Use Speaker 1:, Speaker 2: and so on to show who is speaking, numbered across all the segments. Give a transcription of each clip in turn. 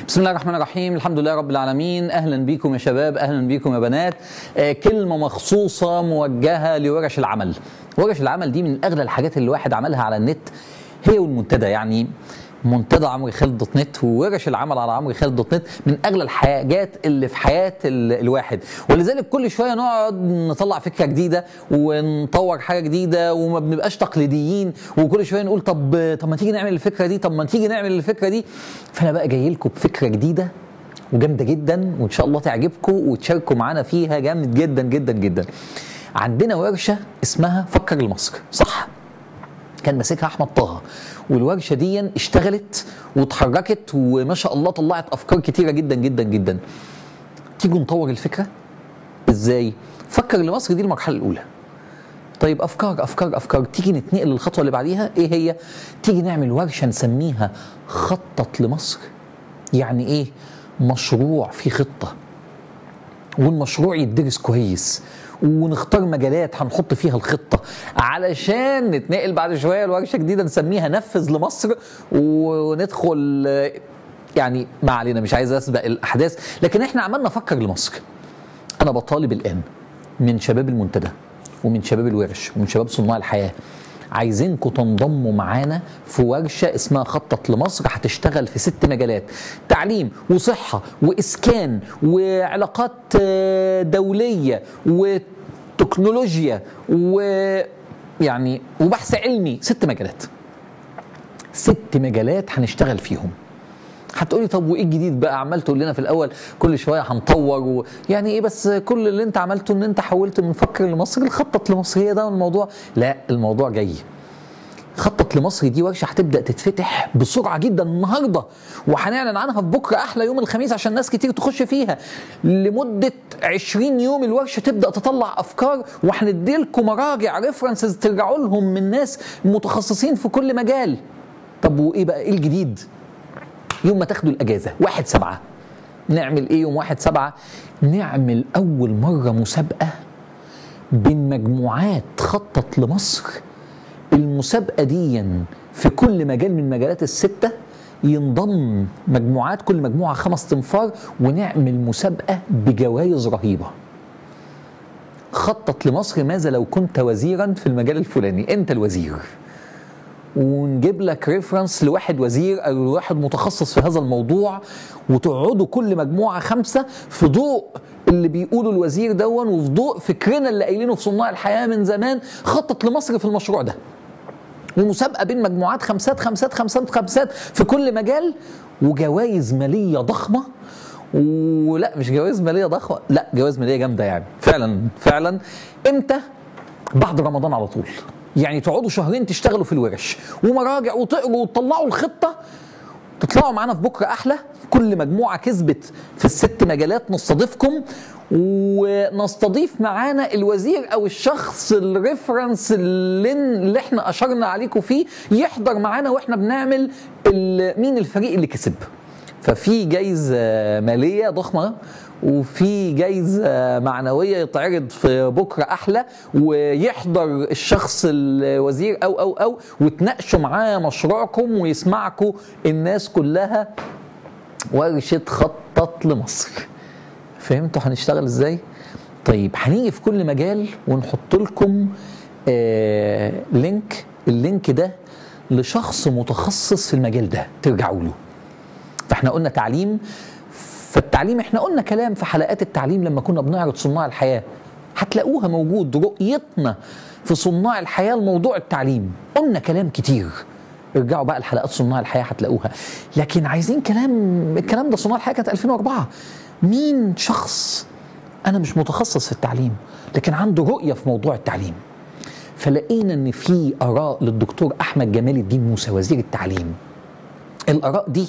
Speaker 1: بسم الله الرحمن الرحيم الحمد لله رب العالمين اهلا بيكم يا شباب اهلا بيكم يا بنات آه كلمه مخصوصه موجهه لورش العمل ورش العمل دي من اغلى الحاجات اللي الواحد عملها على النت هي والمنتدى يعني منتدى عمرو خالد دوت نت وورش العمل على عمرو خالد دوت نت من اغلى الحاجات اللي في حياه ال- الواحد ولذلك كل شويه نقعد نطلع فكره جديده ونطور حاجه جديده وما بنبقاش تقليديين وكل شويه نقول طب طب ما تيجي نعمل الفكره دي طب ما تيجي نعمل الفكره دي فانا بقى جاي لكم بفكره جديده وجامده جدا وان شاء الله تعجبكم وتشاركوا معانا فيها جامد جدا جدا جدا عندنا ورشه اسمها فكر لمصر صح كان ماسكها احمد طه والورشه دي اشتغلت واتحركت وما شاء الله طلعت افكار كتيره جدا جدا جدا تيجوا نطور الفكره ازاي فكر لمصر دي المرحله الاولى طيب افكار افكار افكار تيجي نتنقل للخطوه اللي بعديها ايه هي تيجي نعمل ورشه نسميها خطط لمصر يعني ايه مشروع في خطه والمشروع يدرس كويس ونختار مجالات هنحط فيها الخطه علشان نتنقل بعد شويه لورشه جديده نسميها نفذ لمصر وندخل يعني ما علينا مش عايز اسبق الاحداث لكن احنا عملنا فكر لمصر انا بطالب الان من شباب المنتدى ومن شباب الورش ومن شباب صناع الحياه عايزينكم تنضموا معانا في ورشه اسمها خطط لمصر هتشتغل في ست مجالات تعليم وصحه واسكان وعلاقات آه، دوليه وتكنولوجيا ويعني وبحث علمي ست مجالات ست مجالات هنشتغل فيهم هتقولي طب وايه الجديد بقى عمال تقول لنا في الاول كل شويه هنطور و... يعني ايه بس كل اللي انت عملته ان انت حولت من فكر لمصر لخطط لمصر هي ده الموضوع لا الموضوع جاي خطط لمصر دي ورشه هتبدا تتفتح بسرعه جدا النهارده وهنعلن عنها في بكره احلى يوم الخميس عشان ناس كتير تخش فيها لمده 20 يوم الورشه تبدا تطلع افكار وهندي لكم مراجع ريفرنسز ترجعوا لهم من ناس متخصصين في كل مجال طب وايه بقى ايه الجديد يوم ما تاخدوا الاجازه واحد سبعة نعمل ايه يوم واحد سبعة نعمل اول مره مسابقه بين مجموعات خطط لمصر المسابقه دي في كل مجال من مجالات السته ينضم مجموعات كل مجموعه خمس تنفار ونعمل مسابقه بجوائز رهيبه خطط لمصر ماذا لو كنت وزيرا في المجال الفلاني انت الوزير ونجيب لك ريفرنس لواحد وزير او لواحد متخصص في هذا الموضوع وتقعدوا كل مجموعه خمسه في ضوء اللي بيقوله الوزير دون وفي ضوء فكرنا اللي قايلينه في صناع الحياه من زمان خطط لمصر في المشروع ده ومسابقه بين مجموعات خمسات خمسات خمسات خمسات في كل مجال وجوائز ماليه ضخمه ولا مش جوائز ماليه ضخمه لا جوائز ماليه جامده يعني فعلا فعلا امتى بعد رمضان على طول يعني تقعدوا شهرين تشتغلوا في الورش ومراجع وتقروا وتطلعوا الخطه تطلعوا معانا في بكره احلى كل مجموعه كسبت في الست مجالات نستضيفكم ونستضيف معانا الوزير او الشخص الريفرنس اللي, اللي احنا اشرنا عليكم فيه يحضر معانا واحنا بنعمل ال- مين الفريق اللي كسب ففي جايزه ماليه ضخمه وفي جايزه معنويه يتعرض في بكره احلى ويحضر الشخص الوزير او او او وتناقشوا معاه مشروعكم ويسمعكم الناس كلها ورشه خطط لمصر فهمتوا هنشتغل ازاي؟ طيب هنيجي في كل مجال ونحط لكم آه لينك اللينك ده لشخص متخصص في المجال ده ترجعوا له فاحنا قلنا تعليم فالتعليم احنا قلنا كلام في حلقات التعليم لما كنا بنعرض صناع الحياه هتلاقوها موجود رؤيتنا في صناع الحياه لموضوع التعليم قلنا كلام كتير ارجعوا بقى لحلقات صناع الحياه هتلاقوها لكن عايزين كلام الكلام ده صناع الحياه كانت 2004 مين شخص انا مش متخصص في التعليم لكن عنده رؤيه في موضوع التعليم فلقينا ان في اراء للدكتور احمد جمال الدين موسى وزير التعليم الاراء دي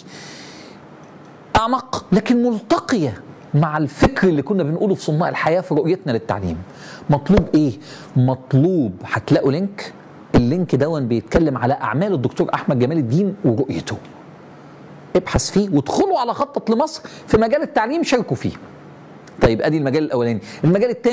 Speaker 1: اعمق لكن ملتقيه مع الفكر اللي كنا بنقوله في صناع الحياه في رؤيتنا للتعليم مطلوب ايه مطلوب هتلاقوا لينك اللينك دون بيتكلم على اعمال الدكتور احمد جمال الدين ورؤيته ابحث فيه وادخلوا على خطط لمصر في مجال التعليم شاركوا فيه طيب ادي المجال الاولاني المجال الثاني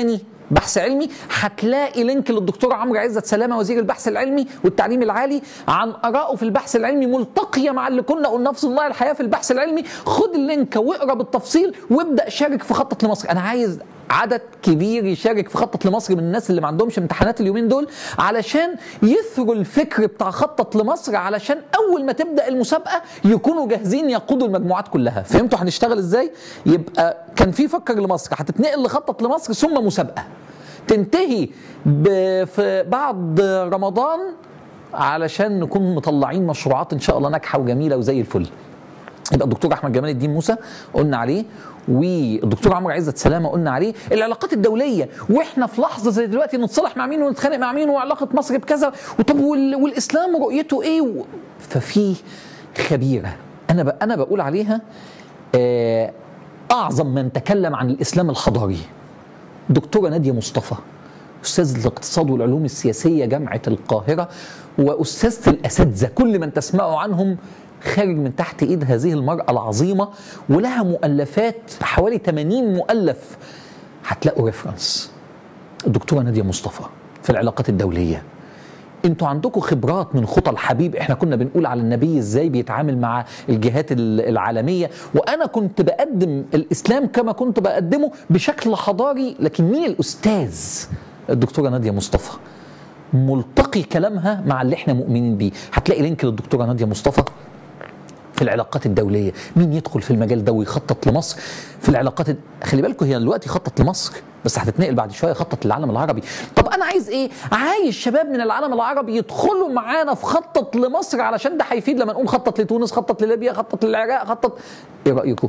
Speaker 1: بحث علمي هتلاقي لينك للدكتور عمرو عزت سلامه وزير البحث العلمي والتعليم العالي عن ارائه في البحث العلمي ملتقيه مع اللي كنا قلناه في صناع الحياه في البحث العلمي خد اللينك واقرا بالتفصيل وابدا شارك في خطط لمصر انا عايز عدد كبير يشارك في خطط لمصر من الناس اللي ما عندهمش امتحانات اليومين دول علشان يثروا الفكر بتاع خطط لمصر علشان اول ما تبدا المسابقه يكونوا جاهزين يقودوا المجموعات كلها فهمتوا هنشتغل ازاي يبقى كان في فكر لمصر هتتنقل لخطط لمصر ثم مسابقه تنتهي ب- في بعد رمضان علشان نكون مطلعين مشروعات ان شاء الله ناجحه وجميله وزي الفل يبقى الدكتور احمد جمال الدين موسى قلنا عليه والدكتور عمرو عزت سلامه قلنا عليه العلاقات الدوليه واحنا في لحظه زي دلوقتي نتصالح مع مين ونتخانق مع مين وعلاقه مصر بكذا وطب وال- والاسلام رؤيته ايه و... ففي خبيره انا ب... انا بقول عليها آه اعظم من تكلم عن الاسلام الحضاري دكتوره ناديه مصطفى استاذ الاقتصاد والعلوم السياسيه جامعه القاهره واستاذه الاساتذه كل من تسمعوا عنهم خارج من تحت ايد هذه المراه العظيمه ولها مؤلفات حوالي 80 مؤلف هتلاقوا ريفرنس الدكتوره ناديه مصطفى في العلاقات الدوليه انتوا عندكم خبرات من خطى الحبيب احنا كنا بنقول على النبي ازاي بيتعامل مع الجهات ال- العالميه وانا كنت بقدم الاسلام كما كنت بقدمه بشكل حضاري لكن مين الاستاذ الدكتوره ناديه مصطفى ملتقي كلامها مع اللي احنا مؤمنين بيه هتلاقي لينك للدكتوره ناديه مصطفى في العلاقات الدولية مين يدخل في المجال ده ويخطط لمصر في العلاقات الد- خلي بالكم هي دلوقتي خطط لمصر بس هتتنقل بعد شويه خطط للعالم العربي طب انا عايز ايه عايز شباب من العالم العربي يدخلوا معانا في خطط لمصر علشان ده هيفيد لما نقول خطط لتونس خطط لليبيا خطط للعراق خطط ايه رايكم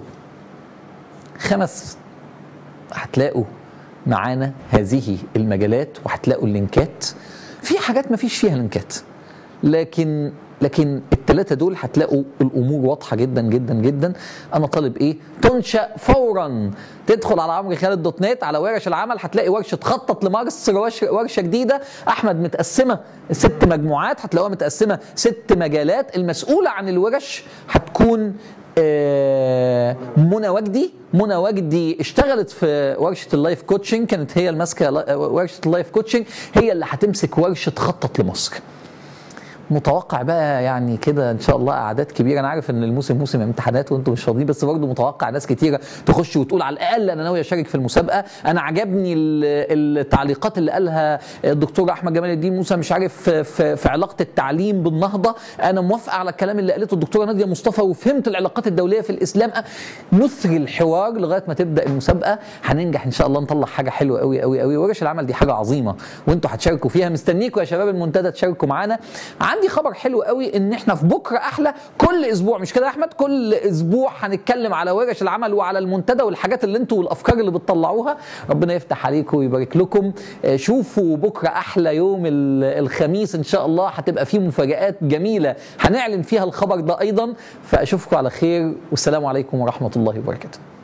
Speaker 1: خمس هتلاقوا معانا هذه المجالات وهتلاقوا اللينكات في حاجات ما فيش فيها لينكات لكن لكن الثلاثه دول هتلاقوا الامور واضحه جدا جدا جدا انا طالب ايه تنشا فورا تدخل على عمرو خالد دوت نت على ورش العمل هتلاقي ورشه خطط لمصر ورش- ورشه جديده احمد متقسمه ست مجموعات هتلاقوها متقسمه ست مجالات المسؤوله عن الورش هتكون آه، منى وجدي منى وجدي اشتغلت في ورشه اللايف كوتشنج كانت هي الماسكه لا- ورشه اللايف كوتشنج هي اللي هتمسك ورشه خطط لمصر متوقع بقى يعني كده ان شاء الله اعداد كبيره انا عارف ان الموسم موسم امتحانات وانتم مش فاضيين بس برضه متوقع ناس كتيره تخش وتقول على الاقل انا ناوي اشارك في المسابقه انا عجبني ال- التعليقات اللي قالها الدكتور احمد جمال الدين موسى مش عارف في, في, في علاقه التعليم بالنهضه انا موافقه على الكلام اللي قالته الدكتوره ناديه مصطفى وفهمت العلاقات الدوليه في الاسلام نثري الحوار لغايه ما تبدا المسابقه هننجح ان شاء الله نطلع حاجه حلوه قوي قوي قوي ورش العمل دي حاجه عظيمه وانتوا هتشاركوا فيها مستنيكم يا شباب المنتدى تشاركوا معانا عندي خبر حلو قوي ان احنا في بكره احلى كل اسبوع مش كده يا احمد كل اسبوع هنتكلم على ورش العمل وعلى المنتدى والحاجات اللي انتوا والافكار اللي بتطلعوها ربنا يفتح عليكم ويبارك لكم آه، شوفوا بكره احلى يوم ال- الخميس ان شاء الله هتبقى فيه مفاجات جميله هنعلن فيها الخبر ده ايضا فاشوفكم على خير والسلام عليكم ورحمه الله وبركاته